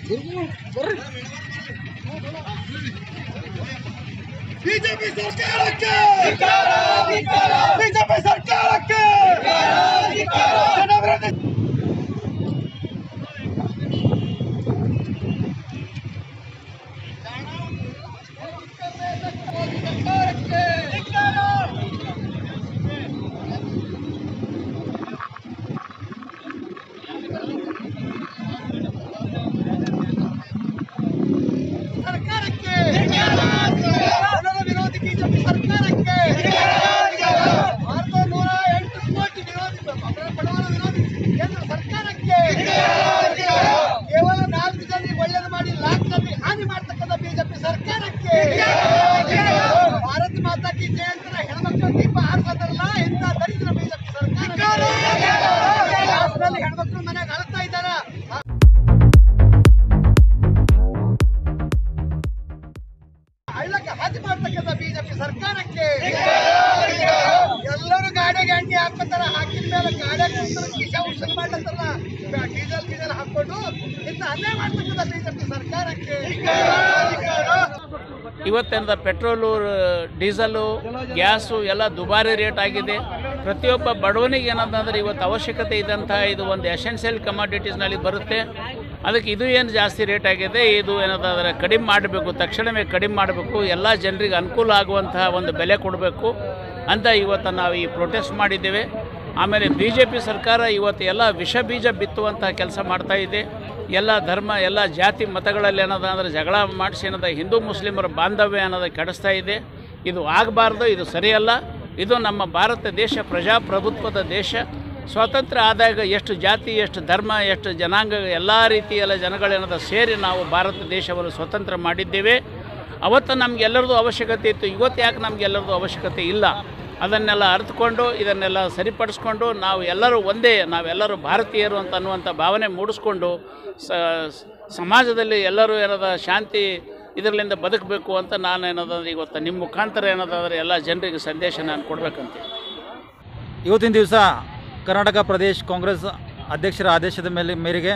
BJP ಸರ್ಕಾರಕ್ಕೆ BJP ಸರ್ಕಾರಕ್ಕೆ ಜನವಿರೋಧಿ ಸರ್ಕಾರಕ್ಕೆ ಜನರ ವಿರೋಧಿ ಬಿಜೆಪಿ ಸರ್ಕಾರಕ್ಕೆ ಭಾರತದ ನೂರ ಎಂಟು ಕೋಟಿ ವಿರೋಧಿ ಬಡವರ ವಿರೋಧಿ ಕೇಂದ್ರ ಸರ್ಕಾರಕ್ಕೆ ಕೇವಲ ನಾಲ್ಕು ಜನರಿಗೆ ಒಳ್ಳೇದು ಮಾಡಿ ಲಾಕ್ನಲ್ಲಿ ಹಾನಿ ಮಾಡ್ತಕ್ಕಂಥ ಬಿಜೆಪಿ ಸರ್ಕಾರಕ್ಕೆ ಭಾರತ ಮಾತಾ ಕಿ ಜಯಂತರ ಹೆಣ್ಮಕ್ಳು ದೀಪ ಹಾರಿಸೋದಲ್ಲ ಇಂಥ ದರಿದ್ರ ಬಿಜೆಪಿ ಸರ್ಕಾರ ರಾಷ್ಟ್ರದಲ್ಲಿ ಹೆಣ್ಮಕ್ಳು ಮನೆಗೆ ಅಳ್ತಾ ಇದ್ದಾರ ಹಳ್ಳಕ್ಕೆ ಹಾದಿ ಮಾಡ್ತಕ್ಕಂಥ ಬಿಜೆಪಿ ಸರ್ಕಾರಕ್ಕೆ ಎಲ್ಲರೂ ಗಾಡಿಗೆ ಎಣ್ಣೆ ಹಾಕೋತಾರ ಹಾಕಿದ ಮೇಲೆ ಗಾಡಿಯಾಗ ನಿಂತ್ರೆ ಕಿಶ ಉಸಲ್ ಮಾಡ್ಲತ್ತಾರ ಡೀಸೆಲ್ ಡೀಸೆಲ್ ಹಾಕೊಂಡು ಇಂಥ ಅನ್ಯಾಯ ಮಾಡ್ತಕ್ಕಂಥ ಬಿಜೆಪಿ ಸರ್ಕಾರಕ್ಕೆ ಇವತ್ತಿನ ಪೆಟ್ರೋಲು ಡೀಸೆಲು ಗ್ಯಾಸು ಎಲ್ಲ ದುಬಾರಿ ರೇಟ್ ಆಗಿದೆ ಪ್ರತಿಯೊಬ್ಬ ಬಡವನಿಗೆ ಏನಂತಂದ್ರೆ ಇವತ್ತು ಅವಶ್ಯಕತೆ ಇದ್ದಂಥ ಇದು ಒಂದು ಎಸೆನ್ಷಿಯಲ್ ಕಮಾಡಿಟೀಸ್ನಲ್ಲಿ ಬರುತ್ತೆ ಅದಕ್ಕೆ ಇದು ಏನು ಜಾಸ್ತಿ ರೇಟ್ ಆಗಿದೆ ಇದು ಏನಂತಂದರೆ ಕಡಿಮೆ ಮಾಡಬೇಕು ತಕ್ಷಣವೇ ಕಡಿಮೆ ಮಾಡಬೇಕು ಎಲ್ಲ ಜನರಿಗೆ ಅನುಕೂಲ ಆಗುವಂತಹ ಒಂದು ಬೆಲೆ ಕೊಡಬೇಕು ಅಂತ ಇವತ್ತು ನಾವು ಈ ಪ್ರೊಟೆಸ್ಟ್ ಮಾಡಿದ್ದೇವೆ ಆಮೇಲೆ ಬಿ ಜೆ ಪಿ ಸರ್ಕಾರ ಇವತ್ತು ಎಲ್ಲ ವಿಷ ಬೀಜ ಬಿತ್ತುವಂಥ ಕೆಲಸ ಮಾಡ್ತಾ ಇದೆ ಎಲ್ಲ ಧರ್ಮ ಎಲ್ಲ ಜಾತಿ ಮತಗಳಲ್ಲಿ ಏನದ ಅಂದರೆ ಜಗಳ ಮಾಡಿಸಿ ಏನದ ಹಿಂದೂ ಮುಸ್ಲಿಮರ ಬಾಂಧವ್ಯ ಅನ್ನೋದು ಕೆಡಿಸ್ತಾ ಇದೆ ಇದು ಆಗಬಾರ್ದು ಇದು ಸರಿಯಲ್ಲ ಇದು ನಮ್ಮ ಭಾರತ ದೇಶ ಪ್ರಜಾಪ್ರಭುತ್ವದ ದೇಶ ಸ್ವಾತಂತ್ರ್ಯ ಆದಾಗ ಎಷ್ಟು ಜಾತಿ ಎಷ್ಟು ಧರ್ಮ ಎಷ್ಟು ಜನಾಂಗ ಎಲ್ಲ ರೀತಿಯಲ್ಲ ಜನಗಳೇನದ ಸೇರಿ ನಾವು ಭಾರತ ದೇಶವನ್ನು ಸ್ವತಂತ್ರ ಮಾಡಿದ್ದೇವೆ ಅವತ್ತು ನಮಗೆಲ್ಲರದು ಅವಶ್ಯಕತೆ ಇತ್ತು ಇವತ್ತು ಯಾಕೆ ನಮಗೆಲ್ಲರದು ಅವಶ್ಯಕತೆ ಇಲ್ಲ ಅದನ್ನೆಲ್ಲ ಅರ್ಥಕೊಂಡು ಇದನ್ನೆಲ್ಲ ಸರಿಪಡಿಸ್ಕೊಂಡು ನಾವು ಎಲ್ಲರೂ ಒಂದೇ ನಾವೆಲ್ಲರೂ ಭಾರತೀಯರು ಅಂತ ಅನ್ನುವಂಥ ಭಾವನೆ ಮೂಡಿಸ್ಕೊಂಡು ಸ ಸಮಾಜದಲ್ಲಿ ಎಲ್ಲರೂ ಏನದ ಶಾಂತಿ ಇದರಲ್ಲಿಂದ ಬದುಕಬೇಕು ಅಂತ ನಾನು ಏನದಂದ್ರೆ ಇವತ್ತು ನಿಮ್ಮ ಮುಖಾಂತರ ಏನದಾದ್ರೆ ಎಲ್ಲ ಜನರಿಗೆ ಸಂದೇಶ ನಾನು ಕೊಡಬೇಕಂತ ಇವತ್ತಿನ ದಿವಸ ಕರ್ನಾಟಕ ಪ್ರದೇಶ್ ಕಾಂಗ್ರೆಸ್ ಅಧ್ಯಕ್ಷರ ಆದೇಶದ ಮೇಲೆ ಮೇರೆಗೆ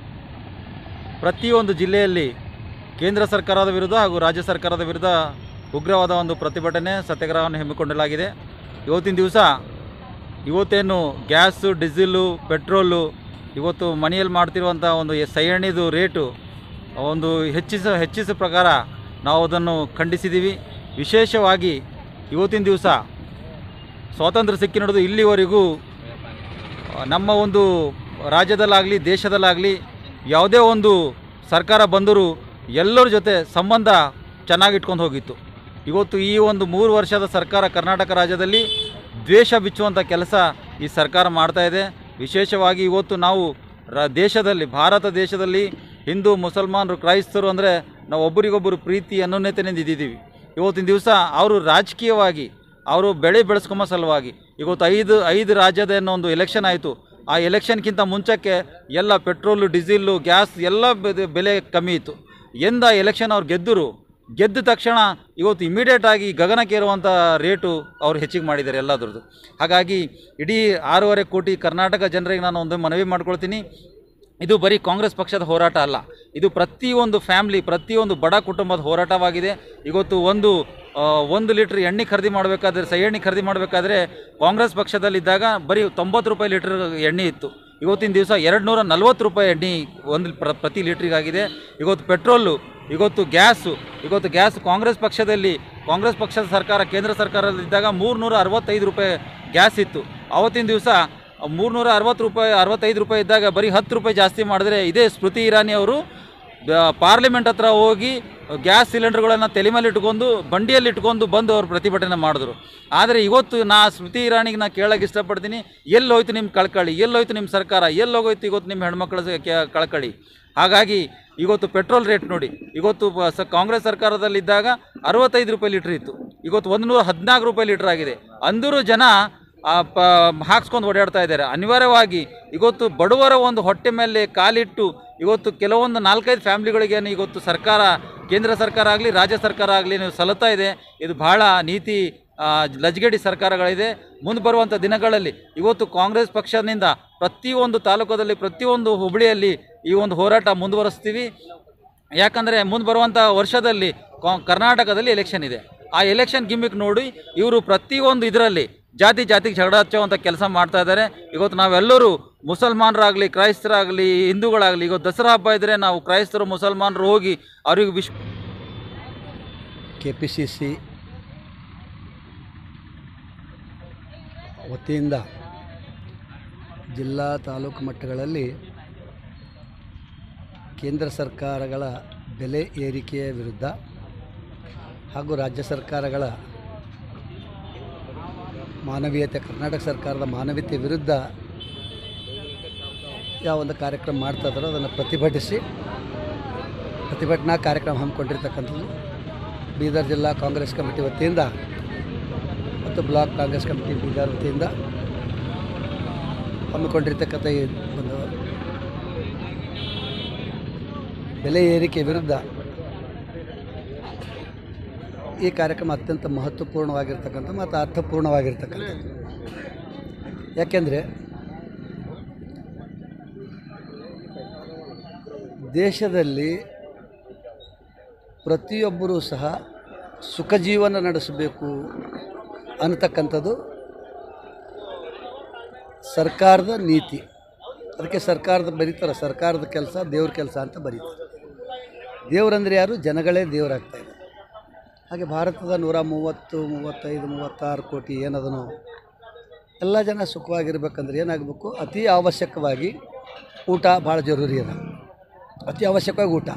ಪ್ರತಿಯೊಂದು ಜಿಲ್ಲೆಯಲ್ಲಿ ಕೇಂದ್ರ ಸರ್ಕಾರದ ವಿರುದ್ಧ ಹಾಗೂ ರಾಜ್ಯ ಸರ್ಕಾರದ ವಿರುದ್ಧ ಉಗ್ರವಾದ ಒಂದು ಪ್ರತಿಭಟನೆ ಸತ್ಯಾಗ್ರಹವನ್ನು ಹಮ್ಮಿಕೊಳ್ಳಲಾಗಿದೆ ಇವತ್ತಿನ ದಿವಸ ಇವತ್ತೇನು ಗ್ಯಾಸು ಡೀಸೆಲು ಪೆಟ್ರೋಲು ಇವತ್ತು ಮನೆಯಲ್ಲಿ ಮಾಡ್ತಿರುವಂಥ ಒಂದು ಎ- ಸೈಯಣಿದು ರೇಟು ಒಂದು ಹೆಚ್ಚಿಸ ಹೆಚ್ಚಿಸ ಪ್ರಕಾರ ನಾವು ಅದನ್ನು ಖಂಡಿಸಿದ್ದೀವಿ ವಿಶೇಷವಾಗಿ ಇವತ್ತಿನ ದಿವಸ ಸ್ವಾತಂತ್ರ್ಯ ಸಿಕ್ಕಿ ನಡೆದು ಇಲ್ಲಿವರೆಗೂ ಆ, ನಮ್ಮ ಒಂದು ರಾಜ್ಯದಲ್ಲಾಗಲಿ ದೇಶದಲ್ಲಾಗಲಿ ಯಾವುದೇ ಒಂದು ಸರ್ಕಾರ ಬಂದರೂ ಎಲ್ಲರ ಜೊತೆ ಸಂಬಂಧ ಚೆನ್ನಾಗಿಟ್ಕೊಂಡು ಹೋಗಿತ್ತು ಇವತ್ತು ಈ ಒಂದು ಮೂರು ವರ್ಷದ ಸರ್ಕಾರ ಕರ್ನಾಟಕ ರಾಜ್ಯದಲ್ಲಿ ದ್ವೇಷ ಬಿಚ್ಚುವಂಥ ಕೆಲಸ ಈ ಸರ್ಕಾರ ಮಾಡ್ತಾ ಇದೆ ವಿಶೇಷವಾಗಿ ಇವತ್ತು ನಾವು ರ ದೇಶದಲ್ಲಿ ಭಾರತ ದೇಶದಲ್ಲಿ ಹಿಂದೂ ಮುಸಲ್ಮಾನರು ಕ್ರೈಸ್ತರು ಅಂದರೆ ನಾವು ಒಬ್ಬರಿಗೊಬ್ಬರು ಪ್ರೀತಿ ಅನ್ಯೋನ್ಯತೆಯಿಂದ ಇದ್ದಿದ್ದೀವಿ ಇವತ್ತಿನ ದಿವಸ ಅವರು ರಾಜಕೀಯವಾಗಿ ಅವರು ಬೆಳೆ ಬೆಳೆಸ್ಕೊಂಬ ಸಲುವಾಗಿ ಇವತ್ತು ಐದು ಐದು ರಾಜ್ಯದ ಏನೋ ಒಂದು ಎಲೆಕ್ಷನ್ ಆಯಿತು ಆ ಎಲೆಕ್ಷನ್ಗಿಂತ ಮುಂಚಕ್ಕೆ ಎಲ್ಲ ಪೆಟ್ರೋಲು ಡೀಸೆಲ್ಲು ಗ್ಯಾಸ್ ಎಲ್ಲ ಬೆದೆ- ಬೆಲೆ ಕಮ್ಮಿ ಇತ್ತು ಎಂದ ಎಲೆಕ್ಷನ್ ಅವ್ರು ಗೆದ್ದರು ಗೆದ್ದ ತಕ್ಷಣ ಇವತ್ತು ಇಮಿಡಿಯೇಟ್ ಆಗಿ ಗಗನಕ್ಕೇರುವಂಥ ರೇಟು ಅವ್ರು ಹೆಚ್ಚಿಗೆ ಮಾಡಿದ್ದಾರೆ ಎಲ್ಲದ್ರದ್ದು ಹಾಗಾಗಿ ಇಡೀ ಆರೂವರೆ ಕೋಟಿ ಕರ್ನಾಟಕ ಜನರಿಗೆ ನಾನು ಒಂದು ಮನವಿ ಮಾಡ್ಕೊಳ್ತೀನಿ ಇದು ಬರೀ ಕಾಂಗ್ರೆಸ್ ಪಕ್ಷದ ಹೋರಾಟ ಅಲ್ಲ ಇದು ಪ್ರತಿಯೊಂದು ಫ್ಯಾಮ್ಲಿ ಪ್ರತಿಯೊಂದು ಬಡ ಕುಟುಂಬದ ಹೋರಾಟವಾಗಿದೆ ಇವತ್ತು ಒಂದು ಆ, ಒಂದು ಲೀಟ್ರ್ ಎಣ್ಣೆ ಖರೀದಿ ಮಾಡಬೇಕಾದ್ರೆ ಸೈ ಎಣ್ಣೆ ಖರೀದಿ ಮಾಡಬೇಕಾದ್ರೆ ಕಾಂಗ್ರೆಸ್ ಪಕ್ಷದಲ್ಲಿದ್ದಾಗ ಬರೀ ತೊಂಬತ್ತು ರೂಪಾಯಿ ಲೀಟ್ರ್ ಎಣ್ಣೆ ಇತ್ತು ಇವತ್ತಿನ ದಿವಸ ಎರಡು ನೂರ ನಲ್ವತ್ತು ರೂಪಾಯಿ ಎಣ್ಣೆ ಒಂದು ಪ್ರ ಪ್ರತಿ ಲೀಟ್ರಿಗಾಗಿದೆ ಇವತ್ತು ಪೆಟ್ರೋಲು ಇವತ್ತು ಗ್ಯಾಸು ಇವತ್ತು ಗ್ಯಾಸ್ ಕಾಂಗ್ರೆಸ್ ಪಕ್ಷದಲ್ಲಿ ಕಾಂಗ್ರೆಸ್ ಪಕ್ಷದ ಸರ್ಕಾರ ಕೇಂದ್ರ ಸರ್ಕಾರದಲ್ಲಿದ್ದಾಗ ಮೂರುನೂರ ಅರವತ್ತೈದು ರೂಪಾಯಿ ಗ್ಯಾಸ್ ಇತ್ತು ಅವತ್ತಿನ ದಿವಸ ಮೂರುನೂರ ಅರವತ್ತು ರೂಪಾಯಿ ಅರವತ್ತೈದು ರೂಪಾಯಿ ಇದ್ದಾಗ ಬರೀ ಹತ್ತು ರೂಪಾಯಿ ಜಾಸ್ತಿ ಮಾಡಿದ್ರೆ ಇದೇ ಸ್ಮೃತಿ ಇರಾನಿ ಅವರು ಬ- ಪಾರ್ಲಿಮೆಂಟ್ ಹತ್ರ ಹೋಗಿ ಗ್ಯಾಸ್ ಸಿಲಿಂಡರ್ಗಳನ್ನು ತಲೆ ಮೇಲೆ ಇಟ್ಕೊಂಡು ಬಂಡಿಯಲ್ಲಿ ಇಟ್ಕೊಂಡು ಬಂದು ಅವ್ರು ಪ್ರತಿಭಟನೆ ಮಾಡಿದ್ರು ಆದರೆ ಇವತ್ತು ನಾ ಸ್ಮೃತಿ ಇರಾನಿಗೆ ನಾ ಕೇಳಕ್ಕೆ ಇಷ್ಟಪಡ್ತೀನಿ ಎಲ್ಲಿ ಹೋಯ್ತು ನಿಮ್ಮ ಕಳ್ಕಳಿ ಎಲ್ಲಿ ಹೋಯ್ತು ನಿಮ್ಮ ಸರ್ಕಾರ ಎಲ್ಲಿ ಹೋಗೋಯ್ತು ಇವತ್ತು ನಿಮ್ಮ ಹೆಣ್ಮಕ್ಳ ಸ- ಕೆ- ಕಳಕಳಿ ಹಾಗಾಗಿ ಇವತ್ತು ಪೆಟ್ರೋಲ್ ರೇಟ್ ನೋಡಿ ಇವತ್ತು ಬ- ಸ ಕಾಂಗ್ರೆಸ್ ಸರ್ಕಾರದಲ್ಲಿದ್ದಾಗ ಅರವತ್ತೈದು ರೂಪಾಯಿ ಲೀಟ್ರ್ ಇತ್ತು ಇವತ್ತು ಒಂದು ನೂರ ಹದಿನಾಲ್ಕು ರೂಪಾಯಿ ಲೀಟ್ರ್ ಆಗಿದೆ ಅಂದರೂ ಜನ ಆ, ಪ ಹಾಕ್ಸ್ಕೊಂಡು ಓಡಾಡ್ತಾ ಇದ್ದಾರೆ ಅನಿವಾರ್ಯವಾಗಿ ಇವತ್ತು ಬಡವರ ಒಂದು ಹೊಟ್ಟೆ ಮೇಲೆ ಕಾಲಿಟ್ಟು ಇವತ್ತು ಕೆಲವೊಂದು ನಾಲ್ಕೈದು ಫ್ಯಾಮ್ಲಿಗಳಿಗೇನು ಇವತ್ತು ಸರ್ಕಾರ ಕೇಂದ್ರ ಸರ್ಕಾರ ಆಗಲಿ ರಾಜ್ಯ ಸರ್ಕಾರ ಆಗಲಿ ನೀವು ಸಲುತ್ತಾ ಇದೆ ಇದು ಬಹಳ ನೀತಿ ಆ, ಲಜ್ಗೆಡಿ ಸರ್ಕಾರಗಳಿದೆ ಮುಂದೆ ಬರುವಂಥ ದಿನಗಳಲ್ಲಿ ಇವತ್ತು ಕಾಂಗ್ರೆಸ್ ಪಕ್ಷದಿಂದ ಪ್ರತಿಯೊಂದು ತಾಲೂಕದಲ್ಲಿ ಪ್ರತಿಯೊಂದು ಹುಬ್ಳಿಯಲ್ಲಿ ಈ ಒಂದು ಹೋರಾಟ ಮುಂದುವರಿಸ್ತೀವಿ ಯಾಕಂದರೆ ಮುಂದೆ ಬರುವಂಥ ವರ್ಷದಲ್ಲಿ ಕಾ- ಕರ್ನಾಟಕದಲ್ಲಿ ಎಲೆಕ್ಷನ್ ಇದೆ ಆ ಎಲೆಕ್ಷನ್ ಗಿಮ್ಮಿಕ್ ನೋಡಿ ಇವರು ಪ್ರತಿಯೊಂದು ಇದರಲ್ಲಿ ಜಾತಿ ಜಾತಿಗೆ ಜಗಳ ಹಚ್ಚುವಂಥ ಕೆಲಸ ಮಾಡ್ತಾ ಇದ್ದಾರೆ ಇವತ್ತು ನಾವೆಲ್ಲರೂ ಮುಸಲ್ಮಾನರಾಗಲಿ ಕ್ರೈಸ್ತರಾಗಲಿ ಹಿಂದೂಗಳಾಗಲಿ ಇವತ್ತು ದಸರಾ ಹಬ್ಬ ಇದ್ದರೆ ನಾವು ಕ್ರೈಸ್ತರು ಮುಸಲ್ಮಾನರು ಹೋಗಿ ಅವ್ರಿಗೆ wish K P C C ವತಿಯಿಂದ ಜಿಲ್ಲಾ ತಾಲೂಕು ಮಟ್ಟಗಳಲ್ಲಿ ಕೇಂದ್ರ ಸರ್ಕಾರಗಳ ಬೆಲೆ ಏರಿಕೆಯ ವಿರುದ್ಧ ಹಾಗೂ ರಾಜ್ಯ ಸರ್ಕಾರಗಳ ಮಾನವೀಯತೆ ಕರ್ನಾಟಕ ಸರ್ಕಾರದ ಮಾನವೀಯತೆ ವಿರುದ್ಧ ಯಾವ ಒಂದು ಕಾರ್ಯಕ್ರಮ ಮಾಡ್ತಾ ಇದ್ದಾರೋ ಅದನ್ನು ಪ್ರತಿಭಟಿಸಿ ಪ್ರತಿಭಟನಾ ಕಾರ್ಯಕ್ರಮ ಹಮ್ಮಿಕೊಂಡಿರ್ತಕ್ಕಂಥದ್ದು ಬೀದರ್ ಜಿಲ್ಲಾ ಕಾಂಗ್ರೆಸ್ ಕಮಿಟಿ ವತಿಯಿಂದ ಮತ್ತು ಬ್ಲಾಕ್ ಕಾಂಗ್ರೆಸ್ ಕಮಿಟಿ ಬೀದರ್ ವತಿಯಿಂದ ಹಮ್ಮಿಕೊಂಡಿರ್ತಕ್ಕಂಥ ಈ ಒಂದು ಬೆಲೆ ಏರಿಕೆ ವಿರುದ್ಧ ಈ ಕಾರ್ಯಕ್ರಮ ಅತ್ಯಂತ ಮಹತ್ವಪೂರ್ಣವಾಗಿರ್ತಕ್ಕಂಥ ಮತ್ತು ಅರ್ಥಪೂರ್ಣವಾಗಿರ್ತಕ್ಕಂಥದ್ದು ಯಾಕೆಂದರೆ ದೇಶದಲ್ಲಿ ಪ್ರತಿಯೊಬ್ಬರೂ ಸಹ ಸುಖ ಜೀವನ ನಡೆಸಬೇಕು ಅನ್ನತಕ್ಕಂಥದ್ದು ಸರ್ಕಾರದ ನೀತಿ ಅದಕ್ಕೆ ಸರ್ಕಾರದ ಬರೀತಾರೆ ಸರ್ಕಾರದ ಕೆಲಸ ದೇವ್ರ ಕೆಲಸ ಅಂತ ಬರೀತಾರೆ ದೇವರಂದ್ರೆ ಯಾರು ಜನಗಳೇ ದೇವರಾಗ್ತಾ ಇದೆ ಹಾಗೆ ಭಾರತದ ನೂರ ಮೂವತ್ತು ಮೂವತ್ತೈದು ಮೂವತ್ತಾರು ಕೋಟಿ ಏನದನೋ ಎಲ್ಲ ಜನ ಸುಖವಾಗಿರ್ಬೇಕಂದ್ರೆ ಏನಾಗಬೇಕು ಅತಿ ಅವಶ್ಯಕವಾಗಿ ಊಟ ಭಾಳ ಜರೂರಿ ಅದ ಅತಿ ಅವಶ್ಯಕವಾಗಿ ಊಟ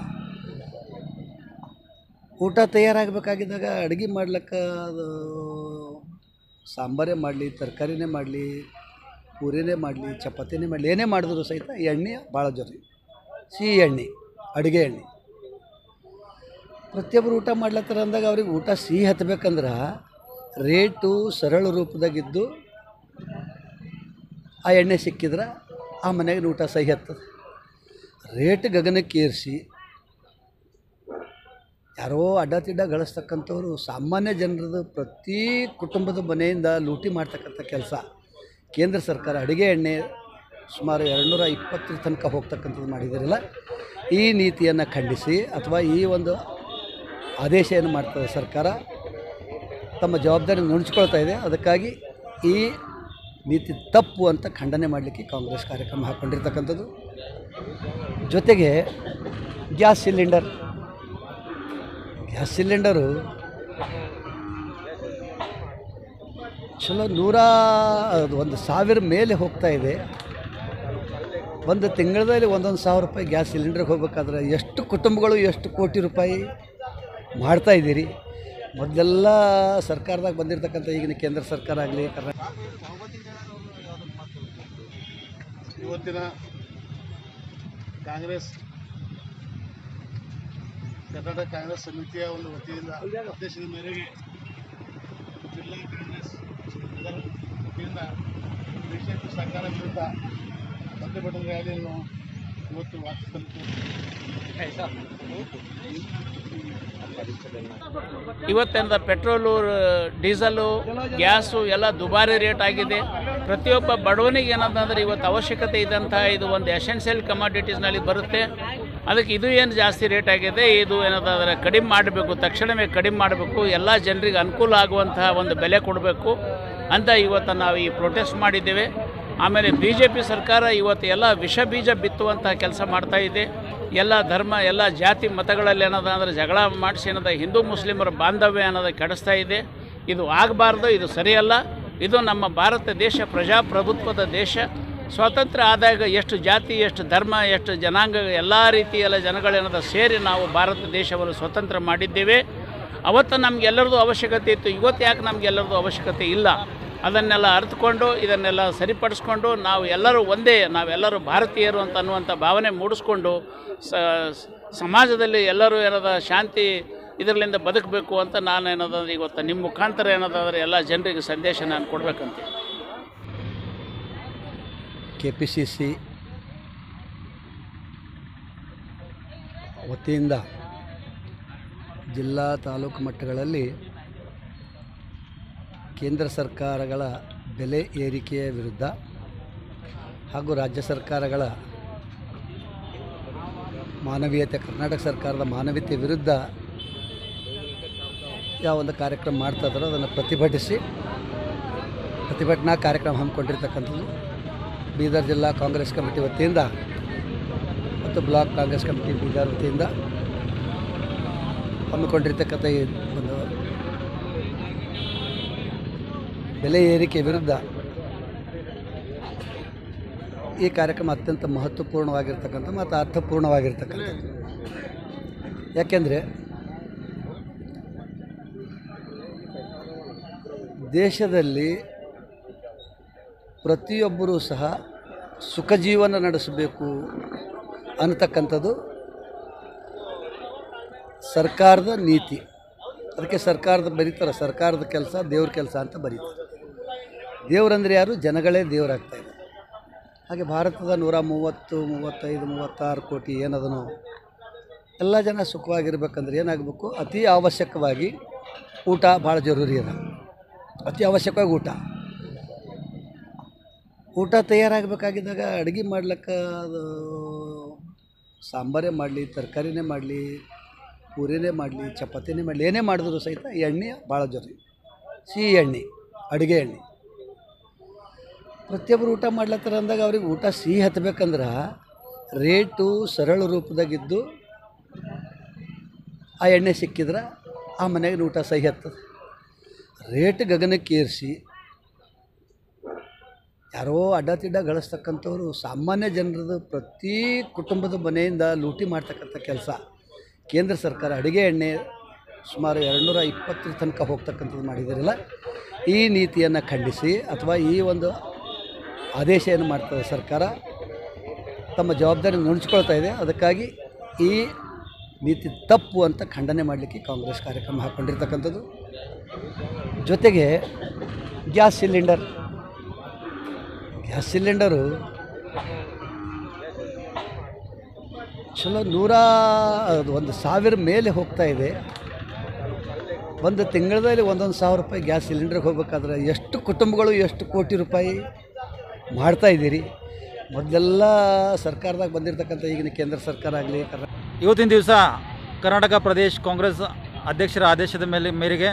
ಊಟ ತಯಾರಾಗಬೇಕಾಗಿದ್ದಾಗ ಅಡುಗೆ ಮಾಡ್ಲಿಕ್ಕೆ ಅದು ಸಾಂಬಾರೇ ಮಾಡಲಿ ತರಕಾರಿನೇ ಮಾಡಲಿ ಪೂರಿನೇ ಮಾಡಲಿ ಚಪಾತಿನೇ ಮಾಡಲಿ ಏನೇ ಮಾಡಿದ್ರು ಸಹಿತ ಎಣ್ಣೆ ಭಾಳ ಜರುರಿ ಸಿಹಿ ಎಣ್ಣೆ ಅಡುಗೆ ಎಣ್ಣೆ ಪ್ರತಿಯೊಬ್ಬರು ಊಟ ಮಾಡ್ಲತ್ತಾರ ಅಂದಾಗ ಅವ್ರಿಗೆ ಊಟ ಸಿಹಿ ಹತ್ಬೇಕಂದ್ರೆ ರೇಟು ಸರಳ ರೂಪದಾಗಿದ್ದು ಆ ಎಣ್ಣೆ ಸಿಕ್ಕಿದ್ರೆ ಆ ಮನೆಗೆ ಊಟ ಸಹಿ ಹತ್ತದ ರೇಟ್ ಗಗನಕ್ಕೆ ಏರಿಸಿ ಯಾರೋ ಅಡ್ಡತಿಡ್ಡ ಗಳಿಸ್ತಕ್ಕಂಥವ್ರು ಸಾಮಾನ್ಯ ಜನರದು ಪ್ರತಿ ಕುಟುಂಬದ ಮನೆಯಿಂದ ಲೂಟಿ ಮಾಡ್ತಕ್ಕಂಥ ಕೆಲಸ ಕೇಂದ್ರ ಸರ್ಕಾರ ಅಡುಗೆ ಎಣ್ಣೆ ಸುಮಾರು ಎರಡುನೂರ ಇಪ್ಪತ್ತರ ತನಕ ಹೋಗ್ತಕ್ಕಂಥದ್ದು ಮಾಡಿದಾರಲ್ಲ ಈ ನೀತಿಯನ್ನು ಖಂಡಿಸಿ ಅಥವಾ ಈ ಒಂದು ಆದೇಶ ಏನು ಮಾಡ್ತದೆ ಸರ್ಕಾರ ತಮ್ಮ ಜವಾಬ್ದಾರಿ ನುಣಚ್ಕೊಳ್ತಾ ಇದೆ ಅದಕ್ಕಾಗಿ ಈ ನೀತಿ ತಪ್ಪು ಅಂತ ಖಂಡನೆ ಮಾಡಲಿಕ್ಕೆ ಕಾಂಗ್ರೆಸ್ ಕಾರ್ಯಕ್ರಮ ಹಾಕ್ಕೊಂಡಿರ್ತಕ್ಕಂಥದ್ದು ಜೊತೆಗೆ ಗ್ಯಾಸ್ ಸಿಲಿಂಡರ್ ಗ್ಯಾಸ್ ಸಿಲಿಂಡರು ಚಲೋ ನೂರ ಅದು ಒಂದು ಸಾವಿರ ಮೇಲೆ ಹೋಗ್ತಾ ಇದೆ ಒಂದು ತಿಂಗಳಲ್ಲಿ ಒಂದೊಂದು ಸಾವಿರ ರೂಪಾಯಿ ಗ್ಯಾಸ್ ಸಿಲಿಂಡರ್ಗೆ ಹೋಗ್ಬೇಕಾದ್ರೆ ಎಷ್ಟು ಕುಟುಂಬಗಳು ಎಷ್ಟು ಕೋಟಿ ರೂಪಾಯಿ ಮಾಡ್ತಾ ಇದ್ದೀರಿ ಮೊದಲೆಲ್ಲ ಸರ್ಕಾರದಾಗ ಬಂದಿರತಕ್ಕಂಥ ಈಗಿನ ಕೇಂದ್ರ ಸರ್ಕಾರ ಆಗಲಿ ಕರ್ನಾಟಕ ಇವತ್ತಿನ ಕಾಂಗ್ರೆಸ್ ಕರ್ನಾಟಕ ಕಾಂಗ್ರೆಸ್ ಸಮಿತಿಯ ಒಂದು ವತಿಯಿಂದ ಆದೇಶದ ಮೇರೆಗೆ ಜಿಲ್ಲಾ ಕಾಂಗ್ರೆಸ್ ಇದರ ವತಿಯಿಂದ ಬಿಜೆಪಿ ಸರ್ಕಾರ ವಿರುದ್ಧ ಪ್ರತಿಭಟನಾ ರ್ಯಾಲಿಯನ್ನು ಇವತ್ತು ವಾಚಿಸಲಿದ್ದು ಇವತ್ತಿನ ಪೆಟ್ರೋಲು ಡೀಸಲು ಗ್ಯಾಸು ಎಲ್ಲ ದುಬಾರಿ ರೇಟ್ ಆಗಿದೆ ಪ್ರತಿಯೊಬ್ಬ ಬಡವನಿಗೆ ಏನಂತಂದ್ರೆ ಇವತ್ತು ಅವಶ್ಯಕತೆ ಇದ್ದಂಥ ಇದು ಒಂದು ಎಸೆನ್ಷಿಯಲ್ ಕಮಾಡಿಟೀಸ್ನಲ್ಲಿ ಬರುತ್ತೆ ಅದಕ್ಕೆ ಇದು ಏನು ಜಾಸ್ತಿ ರೇಟ್ ಆಗಿದೆ ಇದು ಏನಂತಂದರೆ ಕಡಿಮೆ ಮಾಡಬೇಕು ತಕ್ಷಣವೇ ಕಡಿಮೆ ಮಾಡಬೇಕು ಎಲ್ಲ ಜನರಿಗೆ ಅನುಕೂಲ ಆಗುವಂತಹ ಒಂದು ಬೆಲೆ ಕೊಡಬೇಕು ಅಂತ ಇವತ್ತು ನಾವು ಈ ಪ್ರೊಟೆಸ್ಟ್ ಮಾಡಿದ್ದೇವೆ ಆಮೇಲೆ ಬಿ ಜೆ ಪಿ ಸರ್ಕಾರ ಇವತ್ತು ಎಲ್ಲ ವಿಷ ಬೀಜ ಬಿತ್ತುವಂಥ ಕೆಲಸ ಮಾಡ್ತಾ ಇದೆ ಎಲ್ಲ ಧರ್ಮ ಎಲ್ಲ ಜಾತಿ ಮತಗಳಲ್ಲಿ ಏನದ ಅಂದರೆ ಜಗಳ ಮಾಡಿಸಿ ಏನದ ಹಿಂದೂ ಮುಸ್ಲಿಮರ ಬಾಂಧವ್ಯ ಅನ್ನೋದು ಕೆಡಿಸ್ತಾ ಇದೆ ಇದು ಆಗಬಾರ್ದು ಇದು ಸರಿಯಲ್ಲ ಇದು ನಮ್ಮ ಭಾರತ ದೇಶ ಪ್ರಜಾಪ್ರಭುತ್ವದ ದೇಶ ಸ್ವಾತಂತ್ರ್ಯ ಆದಾಗ ಎಷ್ಟು ಜಾತಿ ಎಷ್ಟು ಧರ್ಮ ಎಷ್ಟು ಜನಾಂಗ ಎಲ್ಲ ರೀತಿಯಲ್ಲ ಜನಗಳೇನದ ಸೇರಿ ನಾವು ಭಾರತ ದೇಶವನ್ನು ಸ್ವತಂತ್ರ ಮಾಡಿದ್ದೇವೆ ಅವತ್ತು ನಮಗೆಲ್ಲರದು ಅವಶ್ಯಕತೆ ಇತ್ತು ಇವತ್ತು ಯಾಕೆ ನಮಗೆಲ್ಲರದು ಅವಶ್ಯಕತೆ ಇಲ್ಲ ಅದನ್ನೆಲ್ಲ ಅರ್ಥಕೊಂಡು ಇದನ್ನೆಲ್ಲ ಸರಿಪಡಿಸ್ಕೊಂಡು ನಾವು ಎಲ್ಲರೂ ಒಂದೇ ನಾವೆಲ್ಲರೂ ಭಾರತೀಯರು ಅಂತ ಅನ್ನುವಂಥ ಭಾವನೆ ಮೂಡಿಸ್ಕೊಂಡು ಸ ಸಮಾಜದಲ್ಲಿ ಎಲ್ಲರೂ ಏನದ ಶಾಂತಿ ಇದರಲ್ಲಿಂದ ಬದುಕಬೇಕು ಅಂತ ನಾನು ಏನದಂದ್ರೆ ಇವತ್ತು ನಿಮ್ಮ ಮುಖಾಂತರ ಏನದಂದ್ರೆ ಎಲ್ಲ ಜನರಿಗೆ ಸಂದೇಶ ನಾನು ಕೊಡಬೇಕಂತ ಕೆ ಪಿ ಸಿ ಸಿ ವತಿಯಿಂದ ಜಿಲ್ಲಾ ತಾಲೂಕು ಮಟ್ಟಗಳಲ್ಲಿ ಕೇಂದ್ರ ಸರ್ಕಾರಗಳ ಬೆಲೆ ಏರಿಕೆಯ ವಿರುದ್ಧ ಹಾಗೂ ರಾಜ್ಯ ಸರ್ಕಾರಗಳ ಮಾನವೀಯತೆ ಕರ್ನಾಟಕ ಸರ್ಕಾರದ ಮಾನವೀಯತೆ ವಿರುದ್ಧ ಯಾವ ಒಂದು ಕಾರ್ಯಕ್ರಮ ಮಾಡ್ತಾ ಇದ್ದಾರೋ ಅದನ್ನು ಪ್ರತಿಭಟಿಸಿ ಪ್ರತಿಭಟನಾ ಕಾರ್ಯಕ್ರಮ ಹಮ್ಮಿಕೊಂಡಿರ್ತಕ್ಕಂಥದ್ದು ಬೀದರ್ ಜಿಲ್ಲಾ ಕಾಂಗ್ರೆಸ್ ಕಮಿಟಿ ವತಿಯಿಂದ ಮತ್ತು ಬ್ಲಾಕ್ ಕಾಂಗ್ರೆಸ್ ಕಮಿಟಿ ಬೀದರ್ ವತಿಯಿಂದ ಹಮ್ಮಿಕೊಂಡಿರ್ತಕ್ಕಂಥ ಈ ಒಂದು ಬೆಲೆ ಏರಿಕೆ ವಿರುದ್ಧ ಈ ಕಾರ್ಯಕ್ರಮ ಅತ್ಯಂತ ಮಹತ್ವಪೂರ್ಣವಾಗಿರ್ತಕ್ಕಂಥ ಮತ್ತು ಅರ್ಥಪೂರ್ಣವಾಗಿರ್ತಕ್ಕಂಥದ್ದು ಯಾಕೆಂದರೆ ದೇಶದಲ್ಲಿ ಪ್ರತಿಯೊಬ್ಬರೂ ಸಹ ಸುಖ ಜೀವನ ನಡೆಸಬೇಕು ಅನ್ನತಕ್ಕಂಥದ್ದು ಸರ್ಕಾರದ ನೀತಿ ಅದಕ್ಕೆ ಸರ್ಕಾರದ ಬರೀತಾರೆ ಸರ್ಕಾರದ ಕೆಲಸ ದೇವ್ರ ಕೆಲಸ ಅಂತ ಬರೀತಾರೆ ದೇವರಂದ್ರೆ ಯಾರು ಜನಗಳೇ ದೇವರಾಗ್ತಾ ಇದೆ ಹಾಗೆ ಭಾರತದ ನೂರ ಮೂವತ್ತು ಮೂವತ್ತೈದು ಮೂವತ್ತಾರು ಕೋಟಿ ಏನದನೋ ಎಲ್ಲ ಜನ ಸುಖವಾಗಿರ್ಬೇಕಂದ್ರೆ ಏನಾಗಬೇಕು ಅತಿ ಅವಶ್ಯಕವಾಗಿ ಊಟ ಭಾಳ ಜರೂರಿ ಅದ ಅತಿ ಅವಶ್ಯಕವಾಗಿ ಊಟ ಊಟ ತಯಾರಾಗಬೇಕಾಗಿದ್ದಾಗ ಅಡುಗೆ ಮಾಡ್ಲಿಕ್ಕೆ ಅದು ಸಾಂಬಾರೇ ಮಾಡಲಿ ತರಕಾರಿನೇ ಮಾಡಲಿ ಪೂರಿನೇ ಮಾಡಲಿ ಚಪಾತಿನೇ ಮಾಡಲಿ ಏನೇ ಮಾಡಿದ್ರು ಸಹಿತ ಎಣ್ಣೆ ಭಾಳ ಜರೂರಿ ಸಿಹಿ ಎಣ್ಣೆ ಅಡುಗೆ ಎಣ್ಣೆ ಪ್ರತಿಯೊಬ್ಬರು ಊಟ ಮಾಡ್ಲತ್ತಾರ ಅಂದಾಗ ಅವ್ರಿಗೆ ಊಟ ಸಿಹಿ ಹತ್ಬೇಕಂದ್ರೆ ರೇಟು ಸರಳ ರೂಪದಾಗಿದ್ದು ಆ ಎಣ್ಣೆ ಸಿಕ್ಕಿದ್ರೆ ಆ ಮನೆಗಿನ ಊಟ ಸಹಿ ಹತ್ತದ ರೇಟ್ ಗಗನಕ್ಕೆ ಏರಿಸಿ ಯಾರೋ ಅಡ್ಡ ತಿಡ್ಡ ಗಳಿಸ್ತಕ್ಕಂಥವ್ರು ಸಾಮಾನ್ಯ ಜನರದು ಪ್ರತಿ ಕುಟುಂಬದ ಮನೆಯಿಂದ ಲೂಟಿ ಮಾಡ್ತಕ್ಕಂಥ ಕೆಲಸ ಕೇಂದ್ರ ಸರ್ಕಾರ ಅಡುಗೆ ಎಣ್ಣೆ ಸುಮಾರು ಎರಡುನೂರ ಇಪ್ಪತ್ತರ ತನಕ ಹೋಗ್ತಕ್ಕಂಥದ್ದು ಮಾಡಿದಿರಲ್ಲ ಈ ನೀತಿಯನ್ನು ಖಂಡಿಸಿ ಅಥವಾ ಈ ಒಂದು ಆದೇಶ ಏನು ಮಾಡ್ತದೆ ಸರ್ಕಾರ ತಮ್ಮ ಜವಾಬ್ದಾರಿ ನುಣುಚ್ಕೊಳ್ತಾ ಇದೆ ಅದಕ್ಕಾಗಿ ಈ ನೀತಿ ತಪ್ಪು ಅಂತ ಖಂಡನೆ ಮಾಡಲಿಕ್ಕೆ ಕಾಂಗ್ರೆಸ್ ಕಾರ್ಯಕ್ರಮ ಹಾಕ್ಕೊಂಡಿರ್ತಕ್ಕಂಥದ್ದು ಜೊತೆಗೆ ಗ್ಯಾಸ್ ಸಿಲಿಂಡರ್ ಗ್ಯಾಸ್ ಸಿಲಿಂಡರು ಚಲೋ ನೂರ ಅದು ಒಂದು ಸಾವಿರ ಮೇಲೆ ಹೋಗ್ತಾ ಇದೆ ಒಂದು ತಿಂಗಳಲ್ಲಿ ಒಂದೊಂದು ಸಾವಿರ ರೂಪಾಯಿ ಗ್ಯಾಸ್ ಸಿಲಿಂಡರ್ಗೆ ಹೋಗ್ಬೇಕಾದ್ರೆ ಎಷ್ಟು ಕುಟುಂಬಗಳು ಎಷ್ಟು ಕೋಟಿ ರೂಪಾಯಿ ಮಾಡ್ತಾ ಇದ್ದೀರಿ ಮೊದಲೆಲ್ಲ ಸರ್ಕಾರದಾಗ ಬಂದಿರತಕ್ಕಂಥ ಈಗಿನ ಕೇಂದ್ರ ಸರ್ಕಾರ ಆಗಲಿ ಕರ್ನಾ ಇವತ್ತಿನ ದಿವಸ ಕರ್ನಾಟಕ ಪ್ರದೇಶ್ ಕಾಂಗ್ರೆಸ್ ಅಧ್ಯಕ್ಷರ ಆದೇಶದ ಮೇಲೆ ಮೇರೆಗೆ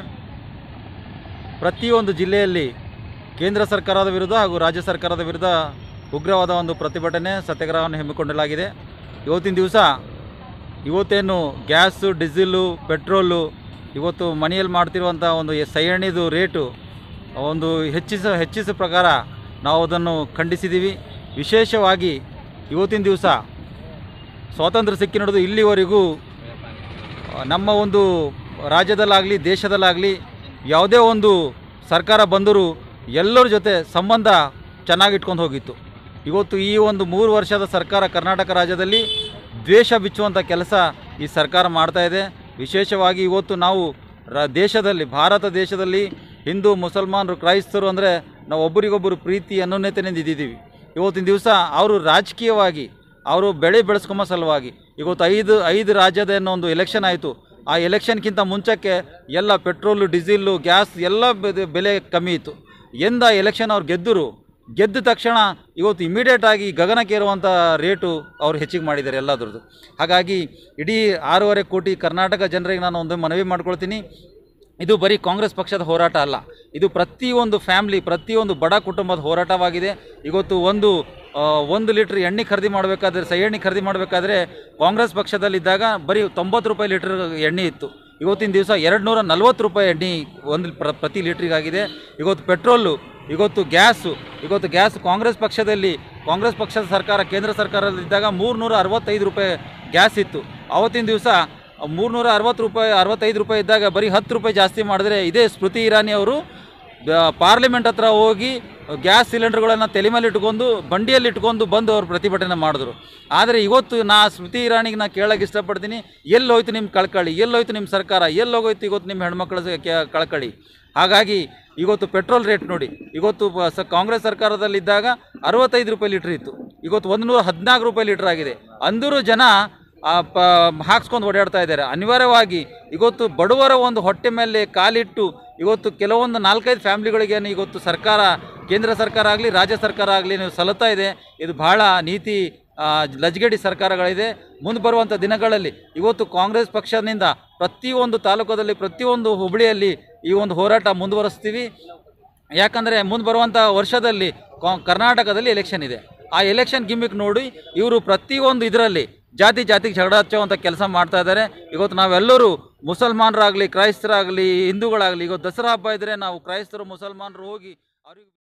ಪ್ರತಿಯೊಂದು ಜಿಲ್ಲೆಯಲ್ಲಿ ಕೇಂದ್ರ ಸರ್ಕಾರದ ವಿರುದ್ಧ ಹಾಗೂ ರಾಜ್ಯ ಸರ್ಕಾರದ ವಿರುದ್ಧ ಉಗ್ರವಾದ ಒಂದು ಪ್ರತಿಭಟನೆ ಸತ್ಯಾಗ್ರಹವನ್ನು ಹಮ್ಮಿಕೊಳ್ಳಲಾಗಿದೆ ಇವತ್ತಿನ ದಿವಸ ಇವತ್ತೇನು ಗ್ಯಾಸು ಡೀಸೆಲು ಪೆಟ್ರೋಲು ಇವತ್ತು ಮನೆಯಲ್ಲಿ ಮಾಡ್ತಿರುವಂಥ ಒಂದು ಎ- ಸೈಯಣಿದು ರೇಟು ಒಂದು ಹೆಚ್ಚಿಸ ಹೆಚ್ಚಿಸ ಪ್ರಕಾರ ನಾವು ಅದನ್ನು ಖಂಡಿಸಿದ್ದೀವಿ ವಿಶೇಷವಾಗಿ ಇವತ್ತಿನ ದಿವಸ ಸ್ವಾತಂತ್ರ್ಯ ಸಿಕ್ಕಿ ನಡೆದು ಇಲ್ಲಿವರೆಗೂ ಆ, ನಮ್ಮ ಒಂದು ರಾಜ್ಯದಲ್ಲಾಗಲಿ ದೇಶದಲ್ಲಾಗಲಿ ಯಾವುದೇ ಒಂದು ಸರ್ಕಾರ ಬಂದರೂ ಎಲ್ಲರ ಜೊತೆ ಸಂಬಂಧ ಚೆನ್ನಾಗಿಟ್ಕೊಂಡು ಹೋಗಿತ್ತು ಇವತ್ತು ಈ ಒಂದು ಮೂರು ವರ್ಷದ ಸರ್ಕಾರ ಕರ್ನಾಟಕ ರಾಜ್ಯದಲ್ಲಿ ದ್ವೇಷ ಬಿಚ್ಚುವಂಥ ಕೆಲಸ ಈ ಸರ್ಕಾರ ಮಾಡ್ತಾ ಇದೆ ವಿಶೇಷವಾಗಿ ಇವತ್ತು ನಾವು ರ ದೇಶದಲ್ಲಿ ಭಾರತ ದೇಶದಲ್ಲಿ ಹಿಂದೂ ಮುಸಲ್ಮಾನರು ಕ್ರೈಸ್ತರು ಅಂದರೆ ನಾವು ಒಬ್ಬರಿಗೊಬ್ಬರು ಪ್ರೀತಿ ಅನ್ಯೋನ್ಯತೆಯಿಂದ ಇದ್ದಿದ್ದೀವಿ ಇವತ್ತಿನ ದಿವಸ ಅವರು ರಾಜಕೀಯವಾಗಿ ಅವರು ಬೆಳೆ ಬೆಳೆಸ್ಕೊಂಬ ಸಲುವಾಗಿ ಇವತ್ತು ಐದು ಐದು ರಾಜ್ಯದ ಏನೋ ಒಂದು ಎಲೆಕ್ಷನ್ ಆಯಿತು ಆ ಎಲೆಕ್ಷನ್ಗಿಂತ ಮುಂಚಕ್ಕೆ ಎಲ್ಲ ಪೆಟ್ರೋಲು ಡೀಸೆಲ್ಲು ಗ್ಯಾಸ್ ಎಲ್ಲ ಬೆದೆ- ಬೆಲೆ ಕಮ್ಮಿ ಇತ್ತು ಎಂದ ಎಲೆಕ್ಷನ್ ಅವ್ರು ಗೆದ್ದರು ಗೆದ್ದ ತಕ್ಷಣ ಇವತ್ತು ಇಮಿಡಿಯೇಟ್ ಆಗಿ ಗಗನಕ್ಕೇರುವಂಥ ರೇಟು ಅವ್ರು ಹೆಚ್ಚಿಗೆ ಮಾಡಿದ್ದಾರೆ ಎಲ್ಲದ್ರದ್ದು ಹಾಗಾಗಿ ಇಡೀ ಆರೂವರೆ ಕೋಟಿ ಕರ್ನಾಟಕ ಜನರಿಗೆ ನಾನು ಒಂದು ಮನವಿ ಮಾಡ್ಕೊಳ್ತೀನಿ ಇದು ಬರೀ ಕಾಂಗ್ರೆಸ್ ಪಕ್ಷದ ಹೋರಾಟ ಅಲ್ಲ ಇದು ಪ್ರತಿಯೊಂದು ಫ್ಯಾಮ್ಲಿ ಪ್ರತಿಯೊಂದು ಬಡ ಕುಟುಂಬದ ಹೋರಾಟವಾಗಿದೆ ಇವತ್ತು ಒಂದು ಆ, ಒಂದು ಲೀಟ್ರ್ ಎಣ್ಣೆ ಖರೀದಿ ಮಾಡಬೇಕಾದ್ರೆ ಸೈ ಎಣ್ಣೆ ಖರೀದಿ ಮಾಡಬೇಕಾದ್ರೆ ಕಾಂಗ್ರೆಸ್ ಪಕ್ಷದಲ್ಲಿದ್ದಾಗ ಬರೀ ತೊಂಬತ್ತು ರೂಪಾಯಿ ಲೀಟ್ರ್ ಎಣ್ಣೆ ಇತ್ತು ಇವತ್ತಿನ ದಿವಸ ಎರಡು ನೂರ ನಲ್ವತ್ತು ರೂಪಾಯಿ ಎಣ್ಣೆ ಒಂದು ಪ್ರ ಪ್ರತಿ ಲೀಟ್ರಿಗಾಗಿದೆ ಇವತ್ತು ಪೆಟ್ರೋಲು ಇವತ್ತು ಗ್ಯಾಸು ಇವತ್ತು ಗ್ಯಾಸ್ ಕಾಂಗ್ರೆಸ್ ಪಕ್ಷದಲ್ಲಿ ಕಾಂಗ್ರೆಸ್ ಪಕ್ಷದ ಸರ್ಕಾರ ಕೇಂದ್ರ ಸರ್ಕಾರದಲ್ಲಿದ್ದಾಗ ಮೂರುನೂರ ಅರವತ್ತೈದು ರೂಪಾಯಿ ಗ್ಯಾಸ್ ಇತ್ತು ಅವತ್ತಿನ ದಿವಸ ಮೂರುನೂರ ಅರವತ್ತು ರೂಪಾಯಿ ಅರವತ್ತೈದು ರೂಪಾಯಿ ಇದ್ದಾಗ ಬರೀ ಹತ್ತು ರೂಪಾಯಿ ಜಾಸ್ತಿ ಮಾಡಿದ್ರೆ ಇದೇ ಸ್ಮೃತಿ ಇರಾನಿ ಅವರು ಬ- ಪಾರ್ಲಿಮೆಂಟ್ ಹತ್ರ ಹೋಗಿ ಗ್ಯಾಸ್ ಸಿಲಿಂಡರ್ಗಳನ್ನು ತಲೆ ಮೇಲೆ ಇಟ್ಕೊಂಡು ಬಂಡಿಯಲ್ಲಿ ಇಟ್ಕೊಂಡು ಬಂದು ಅವ್ರು ಪ್ರತಿಭಟನೆ ಮಾಡಿದ್ರು ಆದರೆ ಇವತ್ತು ನಾ ಸ್ಮೃತಿ ಇರಾನಿಗೆ ನಾ ಕೇಳಕ್ಕೆ ಇಷ್ಟಪಡ್ತೀನಿ ಎಲ್ಲಿ ಹೋಯ್ತು ನಿಮ್ಮ ಕಳ್ಕಳಿ ಎಲ್ಲಿ ಹೋಯ್ತು ನಿಮ್ಮ ಸರ್ಕಾರ ಎಲ್ಲಿ ಹೋಗೋಯ್ತು ಇವತ್ತು ನಿಮ್ಮ ಹೆಣ್ಮಕ್ಳ ಸ- ಕೆ- ಕಳಕಳಿ ಹಾಗಾಗಿ ಇವತ್ತು ಪೆಟ್ರೋಲ್ ರೇಟ್ ನೋಡಿ ಇವತ್ತು ಪ- ಸ ಕಾಂಗ್ರೆಸ್ ಸರ್ಕಾರದಲ್ಲಿದ್ದಾಗ ಅರವತ್ತೈದು ರೂಪಾಯಿ ಲೀಟ್ರ್ ಇತ್ತು ಇವತ್ತು ಒಂದು ನೂರ ಹದಿನಾಲ್ಕು ರೂಪಾಯಿ ಲೀಟ್ರ್ ಆಗಿದೆ ಅಂದರೂ ಜನ ಆ ಪ ಹಾಕ್ಸ್ಕೊಂಡು ಓಡಾಡ್ತಾ ಇದ್ದಾರೆ ಅನಿವಾರ್ಯವಾಗಿ ಇವತ್ತು ಬಡವರ ಒಂದು ಹೊಟ್ಟೆ ಮೇಲೆ ಕಾಲಿಟ್ಟು ಇವತ್ತು ಕೆಲವೊಂದು ನಾಲ್ಕೈದು ಫ್ಯಾಮ್ಲಿಗಳಿಗೇನು ಇವತ್ತು ಸರ್ಕಾರ ಕೇಂದ್ರ ಸರ್ಕಾರ ಆಗಲಿ ರಾಜ್ಯ ಸರ್ಕಾರ ಆಗಲಿ ನೀವು ಸಲುತ್ತಾ ಇದೆ ಇದು ಬಹಳ ನೀತಿ ಆ, ಲಜ್ಗೆಡಿ ಸರ್ಕಾರಗಳಿದೆ ಮುಂದೆ ಬರುವಂಥ ದಿನಗಳಲ್ಲಿ ಇವತ್ತು ಕಾಂಗ್ರೆಸ್ ಪಕ್ಷದಿಂದ ಪ್ರತಿಯೊಂದು ತಾಲೂಕದಲ್ಲಿ ಪ್ರತಿಯೊಂದು ಹುಬ್ಳಿಯಲ್ಲಿ ಈ ಒಂದು ಹೋರಾಟ ಮುಂದುವರಿಸ್ತೀವಿ ಯಾಕಂದರೆ ಮುಂದೆ ಬರುವಂಥ ವರ್ಷದಲ್ಲಿ ಕಾ- ಕರ್ನಾಟಕದಲ್ಲಿ ಎಲೆಕ್ಷನ್ ಇದೆ ಆ ಎಲೆಕ್ಷನ್ ಗಿಮ್ಮಿಕ್ ನೋಡಿ ಇವರು ಪ್ರತಿಯೊಂದು ಇದರಲ್ಲಿ ಜಾತಿ ಜಾತಿಗೆ ಜಗಳ ಹಚ್ಚುವಂಥ ಕೆಲಸ ಮಾಡ್ತಾ ಇದ್ದಾರೆ ಇವತ್ತು ನಾವೆಲ್ಲರೂ ಮುಸಲ್ಮಾನರಾಗಲಿ ಕ್ರೈಸ್ತರಾಗಲಿ ಹಿಂದೂಗಳಾಗಲಿ ಇವತ್ತು ದಸರಾ ಹಬ್ಬ ಇದ್ದರೆ ನಾವು ಕ್ರೈಸ್ತರು ಮುಸಲ್ಮಾನರು ಹೋಗಿ ಅವ್ರಿಗೆ